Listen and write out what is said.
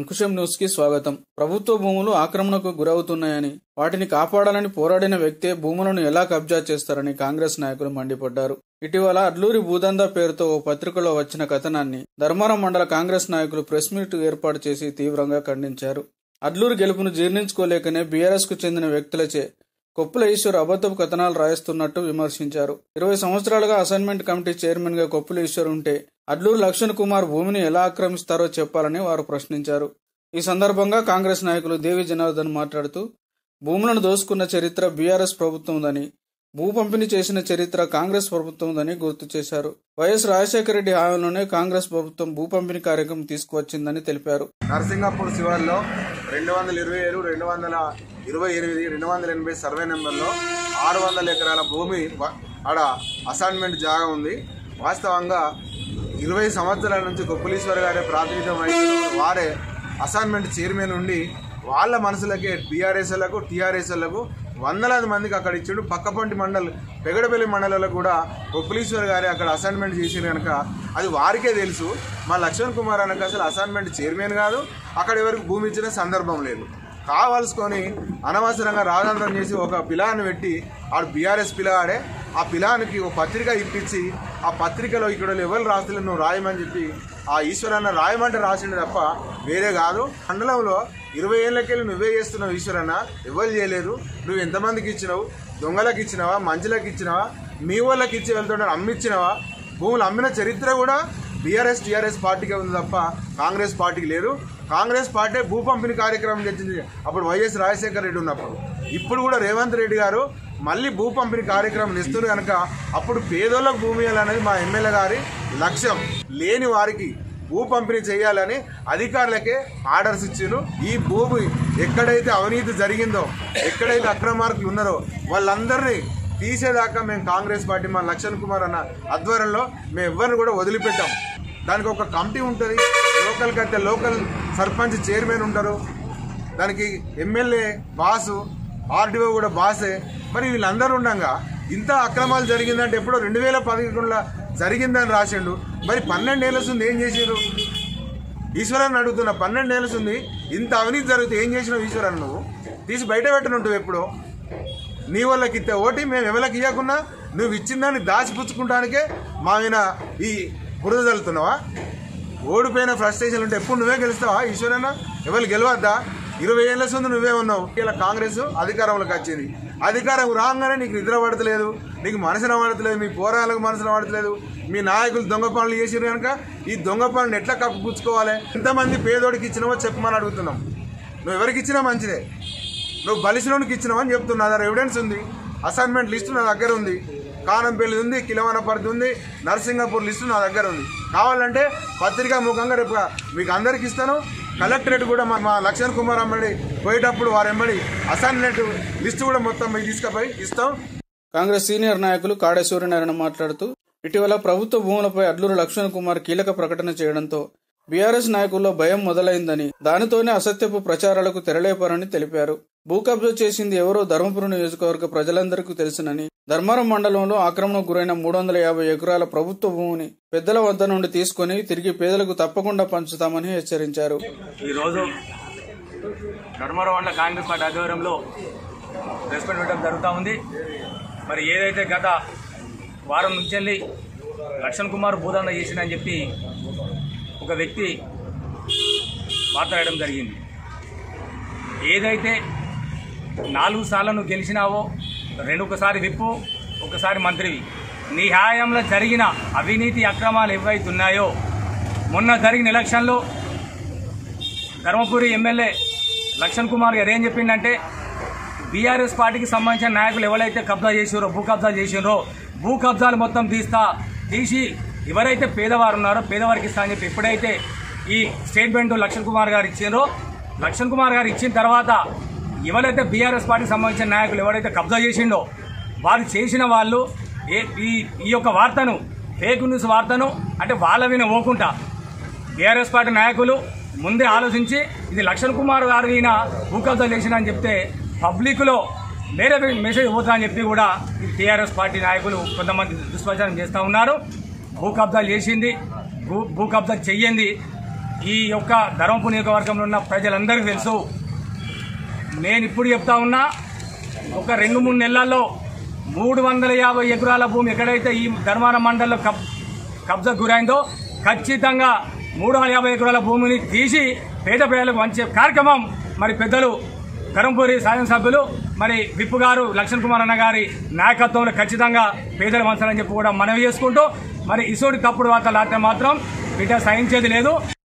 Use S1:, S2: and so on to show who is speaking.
S1: అంకుశం న్యూస్ కి స్వాగతం ప్రభుత్వ భూములు ఆక్రమణకు గురవుతున్నాయని వాటిని కాపాడాలని పోరాడిన వ్యక్తే భూములను ఎలా కబ్జా చేస్తారని కాంగ్రెస్ నాయకులు మండిపడ్డారు ఇటీవల అడ్లూరి భూదందా పేరుతో ఓ పత్రికలో వచ్చిన కథనాన్ని ధర్మారం మండల కాంగ్రెస్ నాయకులు ప్రెస్ మీట్ ఏర్పాటు చేసి తీవ్రంగా ఖండించారు అడ్లూరు గెలుపును జీర్ణించుకోలేకనే బీఆర్ఎస్ కు చెందిన వ్యక్తులచే కొప్పుల ఈశ్వర్ అబద్ధపు కథనాలు రాయిస్తున్నట్టు విమర్శించారు ఇరవై సంవత్సరాలుగా అసైన్మెంట్ కమిటీ చైర్మన్ గా కొప్పుల ఈశ్వర్ ఉంటే అడ్లూరు లక్ష్మణ్ కుమార్ భూమిని ఎలా ఆక్రమిస్తారో చెప్పాలని వారు ప్రశ్నించారు ఈ సందర్భంగా కాంగ్రెస్ నాయకులు దేవి జనార్దన్ మాట్లాడుతూ భూములను దోసుకున్న చరిత్ర బీఆర్ఎస్ ప్రభుత్వందని భూ పంపిణీ చేసిన చరిత్ర కాంగ్రెస్ ప్రభుత్వందని గుర్తు చేశారు వైఎస్ రాజశేఖర రెడ్డి హామీలోనే కాంగ్రెస్ ప్రభుత్వం భూ పంపిణీ కార్యక్రమం తీసుకువచ్చిందని తెలిపారు
S2: నరసింగాపూర్ శివార్లో రెండు వందల ఇరవై ఏడు రెండు వందల ఇరవై ఎనిమిది రెండు వందల ఎనభై సర్వే నెంబర్లో ఆరు వందల ఎకరాల భూమి వ- ఆడ అసైన్మెంట్ జాగా ఉంది వాస్తవంగా ఇరవై సంవత్సరాల నుంచి కొప్పులీశ్వర్ గారే ప్రాతినిధ్యం వహిస్తున్న వారే అసైన్మెంట్ చైర్మన్ ఉండి వాళ్ళ మనసులకే బీఆర్ఎస్లకు టీఆర్ఎస్లకు వందలాది మందికి అక్కడ ఇచ్చిండు పక్కపంటి మండల్ పెగడపల్లి మండలంలో కూడా కొప్పులీశ్వర్ గారే అక్కడ అసైన్మెంట్ చేసిన కనుక అది వారికే తెలుసు మా లక్ష్మణ్ కుమార్ అనక అసలు అసైన్మెంట్ చైర్మన్ కాదు అక్కడ ఎవరికి భూమి ఇచ్చిన సందర్భం లేదు కావాల్సుకొని అనవసరంగా రాజాంతరం చేసి ఒక పిలాన్ని పెట్టి ఆడు బీఆర్ఎస్ పిల్లగాడే ఆ పిలానికి ఒక పత్రిక ఇప్పించి ఆ పత్రికలో ఇక్కడ ఎవరు రాస్తలేదు నువ్వు రాయమని చెప్పి ఆ ఈశ్వరన్న రాయమంటే రాసిండు తప్ప వేరే కాదు మండలంలో ఇరవై ఏళ్ళకెళ్ళి నువ్వే చేస్తున్నావు ఈశ్వరన్న ఎవరు చేయలేదు నువ్వు ఎంతమందికి ఇచ్చినావు దొంగలకు ఇచ్చినావా మంచులకు ఇచ్చినావా మీ వాళ్ళకి ఇచ్చి వెళ్తుంటారు అమ్మిచ్చినావా భూములు అమ్మిన చరిత్ర కూడా బీఆర్ఎస్ టీఆర్ఎస్ పార్టీకే ఉంది తప్ప కాంగ్రెస్ పార్టీకి లేదు కాంగ్రెస్ పార్టీ భూ పంపిణీ కార్యక్రమం చేసింది అప్పుడు వైఎస్ రాజశేఖర రెడ్డి ఉన్నప్పుడు ఇప్పుడు కూడా రేవంత్ రెడ్డి గారు మళ్ళీ భూ పంపిణీ కార్యక్రమం ఇస్తుంది కనుక అప్పుడు పేదోళ్ళకు భూమి ఇవ్వాలనేది మా ఎమ్మెల్యే గారి లక్ష్యం లేని వారికి భూ పంపిణీ చేయాలని అధికారులకే ఆర్డర్స్ ఇచ్చారు ఈ భూమి ఎక్కడైతే అవినీతి జరిగిందో ఎక్కడైతే అక్రమార్కులు ఉన్నారో వాళ్ళందరినీ తీసేదాకా మేము కాంగ్రెస్ పార్టీ మా లక్ష్మణ్ కుమార్ అన్న ఆధ్వర్యంలో మేము ఎవరిని కూడా వదిలిపెట్టాం దానికి ఒక కమిటీ ఉంటుంది లోకల్ కడితే లోకల్ సర్పంచ్ చైర్మన్ ఉంటారు దానికి ఎమ్మెల్యే బాసు ఆర్డీఓ కూడా బాసే మరి వీళ్ళందరూ ఉండగా ఇంత అక్రమాలు జరిగిందంటే ఎప్పుడో రెండు వేల పదకొండులో జరిగిందని రాసిండు మరి పన్నెండేళ్ళ ఉంది ఏం చేసారు ఈశ్వరాన్ని అడుగుతున్నా పన్నెండేళ్ళ ఉంది ఇంత అవినీతి జరిగితే ఏం చేసినావు ఈశ్వరాన్ని నువ్వు తీసి బయట పెట్టనుంటావు ఎప్పుడో నీ వాళ్ళకి ఇస్తే ఓటి మేము ఎవరికి ఇవ్వకున్నా నువ్వు ఇచ్చిన దాన్ని దాచిపుచ్చుకుంటానికే మా మీద ఈ బురద చల్లుతున్నావా ఓడిపోయిన ఫ్రస్ట్రేషన్ ఉంటే ఎప్పుడు నువ్వే గెలుస్తావా ఈశ్వరన్న ఎవరు గెలవద్దా ఇరవై ఏళ్ళ ముందు నువ్వే ఉన్నావు ఇలా కాంగ్రెస్ అధికారంలోకి వచ్చింది అధికారం రాగానే నీకు నిద్ర పడతలేదు నీకు మనసున పడతలేదు మీ పోరాలకు మనసున పడతలేదు మీ నాయకులు దొంగ పనులు చేసిరు కనుక ఈ దొంగ పనులు ఎట్లా కప్పుపుచ్చుకోవాలి ఎంతమంది పేదోడికి ఇచ్చినావో చెప్పమని అడుగుతున్నాం నువ్వు ఎవరికి ఇచ్చినా మంచిదే నువ్వు బలిసిలోనికి ఇచ్చినావని చెప్తున్నా అదే ఎవిడెన్స్ ఉంది అసైన్మెంట్ లిస్టు నా దగ్గర ఉంది కానంపల్లి ఉంది కిలవనపర్తి ఉంది నరసింగపూర్ లిస్టు నా దగ్గర ఉంది కావాలంటే పత్రికా ముఖంగా రేపు మీకు అందరికి ఇస్తాను కలెక్టరేట్ కూడా మా మా లక్ష్మణ్ కుమార్ అమ్మడి పోయేటప్పుడు వారెమ్మడి అసైన్మెంట్ లిస్టు కూడా మొత్తం మీకు తీసుకుపోయి ఇస్తాం
S1: కాంగ్రెస్ సీనియర్ నాయకులు కాడే సూర్యనారాయణ మాట్లాడుతూ ఇటీవల ప్రభుత్వ భూములపై అడ్లూరు లక్ష్మణ్ కుమార్ కీలక ప్రకటన చేయడంతో బీఆర్ఎస్ నాయకుల్లో భయం మొదలైందని దానితోనే అసత్యపు ప్రచారాలకు తెరలేపారని తెలిపారు భూ కబ్జా చేసింది ఎవరో ధర్మపురం నియోజకవర్గ ప్రజలందరికీ తెలుసునని ధర్మారం మండలంలో ఆక్రమణకు గురైన మూడు వందల యాభై ఎకరాల ప్రభుత్వ భూమిని పెద్దల వద్ద నుండి తీసుకుని తిరిగి పేదలకు తప్పకుండా పంచుతామని హెచ్చరించారు
S3: ఈరోజు ధర్మవరం మండల కాంగ్రెస్ పార్టీ ఆధ్వర్యంలో ప్రెస్ మీట్ పెట్టడం జరుగుతూ ఉంది మరి ఏదైతే గత వారం నుంచి వెళ్ళి లక్ష్మణ్ కుమార్ భూదండ చేసిందని చెప్పి ఒక వ్యక్తి మాట్లాడడం జరిగింది ఏదైతే నాలుగు సార్లు నువ్వు గెలిచినావో రెండు ఒకసారి విప్పు ఒకసారి మంత్రివి నీ హాయంలో జరిగిన అవినీతి అక్రమాలు ఏవైతే ఉన్నాయో మొన్న జరిగిన ఎలక్షన్లో ధర్మపురి ఎమ్మెల్యే లక్ష్మణ్ కుమార్ గారు ఏం చెప్పిండంటే బీఆర్ఎస్ పార్టీకి సంబంధించిన నాయకులు ఎవరైతే కబ్జా చేసిరో భూ కబ్జా చేసిరో భూ కబ్జాలు మొత్తం తీస్తా తీసి ఎవరైతే పేదవారు ఉన్నారో పేదవారికి ఇస్తా అని చెప్పి ఎప్పుడైతే ఈ స్టేట్మెంట్ లక్ష్మణ్ కుమార్ గారు ఇచ్చిండ్రో లక్ష్మణ్ కుమార్ గారు ఇచ్చిన తర్వాత ఎవరైతే బీఆర్ఎస్ పార్టీకి సంబంధించిన నాయకులు ఎవరైతే కబ్జా చేసిండో వారు చేసిన వాళ్ళు ఏ ఈ ఈ యొక్క వార్తను ఫేక్ న్యూస్ వార్తను అంటే వాళ్ళ విన ఓకుంటా బీఆర్ఎస్ పార్టీ నాయకులు ముందే ఆలోచించి ఇది లక్ష్మణ్ కుమార్ గారు ఈయన భూకబ్జా చేసిన అని చెప్తే పబ్లిక్లో వేరే మెసేజ్ పోతా అని చెప్పి కూడా ఈ టీఆర్ఎస్ పార్టీ నాయకులు కొంతమంది దుష్ప్రచారం చేస్తూ ఉన్నారు భూ కబ్జాలు చేసింది భూ భూ కబ్జా చెయ్యింది ఈ యొక్క ధర్మపురి నియోజకవర్గంలో ఉన్న ప్రజలందరికీ తెలుసు నేను ఇప్పుడు చెప్తా ఉన్నా ఒక రెండు మూడు నెలల్లో మూడు వందల యాభై ఎకరాల భూమి ఎక్కడైతే ఈ ధర్మారం మండలంలో కబ్ కబ్జా గురైందో ఖచ్చితంగా మూడు వందల యాభై ఎకరాల భూమిని తీసి పేద ప్రజలకు వంచే కార్యక్రమం మరి పెద్దలు ధర్మపురి శాసనసభ్యులు మరి విప్పు గారు లక్ష్మణ్ కుమార్ అన్న గారి నాయకత్వంలో ఖచ్చితంగా పేదలు వంచాలని చెప్పి కూడా మనవి చేసుకుంటూ మరి ఇసోటి తప్పుడు వార్తలు ఆడితే మాత్రం బిడ్డ సహించేది లేదు